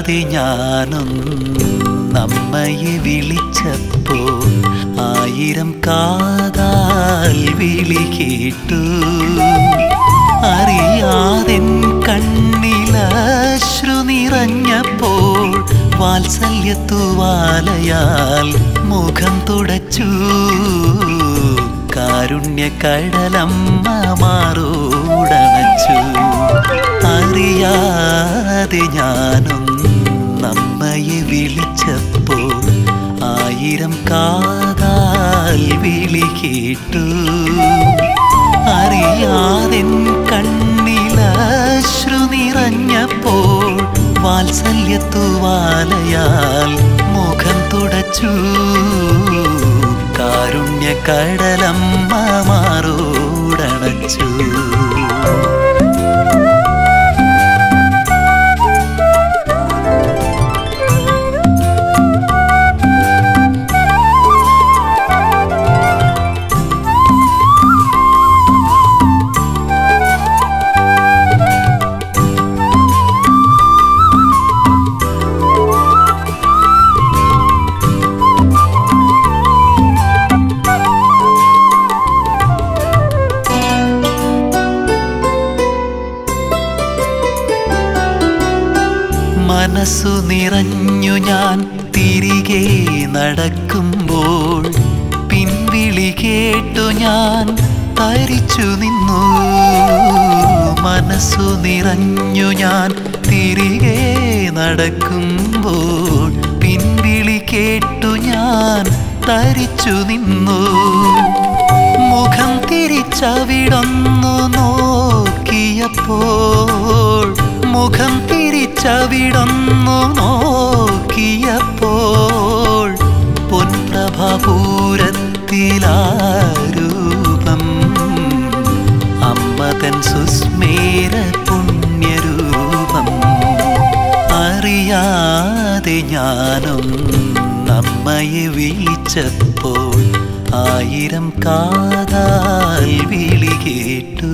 അറിയാതെ ഞാനും നമ്മയെ വിളിച്ചപ്പോൾ ആയിരം കാതാൽ വിളി കേട്ടു അറിയാതെൻ കണ്ണിലശ്രു നിറഞ്ഞപ്പോൾ വാത്സല്യത്തുവാലയാൽ മുഖം തുടച്ചു കാരുണ്യ കടലമ്മ മാറോടണച്ചു അറിയാതെ ഞാനും നമ്മയെ വിളിച്ചപ്പോൾ ആയിരം കാതാൽ വിളി കേട്ടു അറിയാതെൻ കണ്ണിലശ്രു നിറഞ്ഞപ്പോൾ വാത്സല്യത്തുവാലയാൽ മുഖം തുടച്ചു കാരുണ്യ കടലമ്മ മാറോടണച്ചു മനസ്സു നിറഞ്ഞു ഞാൻ തിരികെ നടക്കുമ്പോൾ പിൻവിളി കേട്ടു ഞാൻ തരിച്ചു നിന്നു മനസ്സു നിറഞ്ഞു ഞാൻ തിരികെ നടക്കുമ്പോൾ പിൻവിളി കേട്ടു ഞാൻ തരിച്ചു നിന്നു മുഖം തിരിച്ചവിടൊന്നു നോക്കിയപ്പോൾ മുഖം തിരിച്ചവിടൊന്നു നോക്കിയപ്പോൾ പൊൻപ്രഭപൂരത്തിലാരൂപം അമ്മതൻ സുസ്മേര പുണ്യരൂപം അറിയാതെ ഞാനും നമ്മയെ വിളിച്ചപ്പോൾ ആയിരം കാതാൽ വിളി കേട്ടു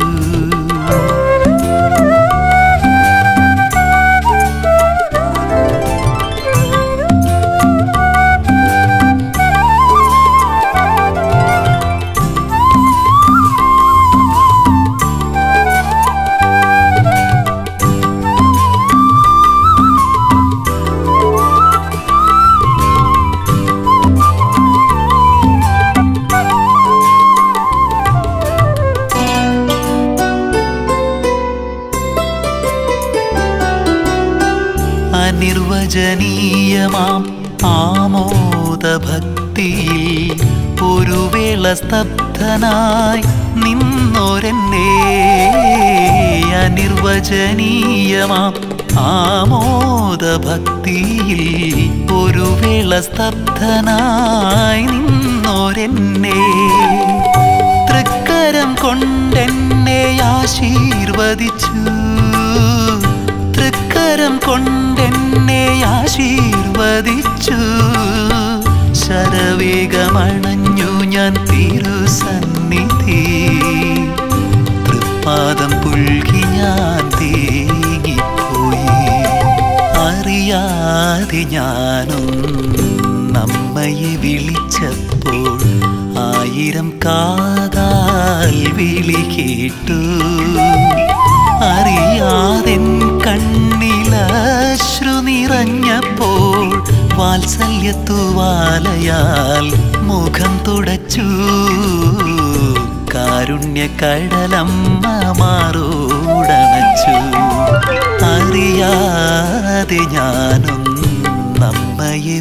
അനിർവചനീയമാം ആമോദഭക്തിയിൽ ഒരു വേള സ്തബ്ധനായി നിന്നൊരെന്നെ അനിർവചനീയമാം ആമോദഭക്തിയിൽ ഒരു വേള സ്തബ്ധനായി നിന്നൊരെന്നെ തൃക്കരം കൊണ്ടെന്നെ ആശീർവദിച്ചു തൃക്കരം കൊണ്ടെന്നെ ആശീർവദിച്ചു ശരവേഗമണഞ്ഞു ഞാൻ തിരുസന്നിധി തൃപ്പാദം പുൽകി ഞാൻ തേങ്ങിപ്പോയി അറിയാതെ ഞാനും നമ്മയെ വിളിച്ചപ്പോൾ ആയിരം കാതാൽ വിളി കേട്ടു അറിയാതെൻ കണ്ണിലശ്രു നിറഞ്ഞപ്പോൾ വാത്സല്യത്തുവാലയാൽ മുഖം തുടച്ചു കാരുണ്യ കടലമ്മ മാറോടണച്ചു അറിയാതെ ഞാനും നമ്മയെ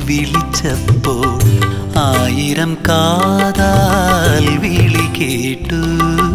വിളിച്ചപ്പോൾ ആയിരം കാതാൽ വിളി കേട്ടു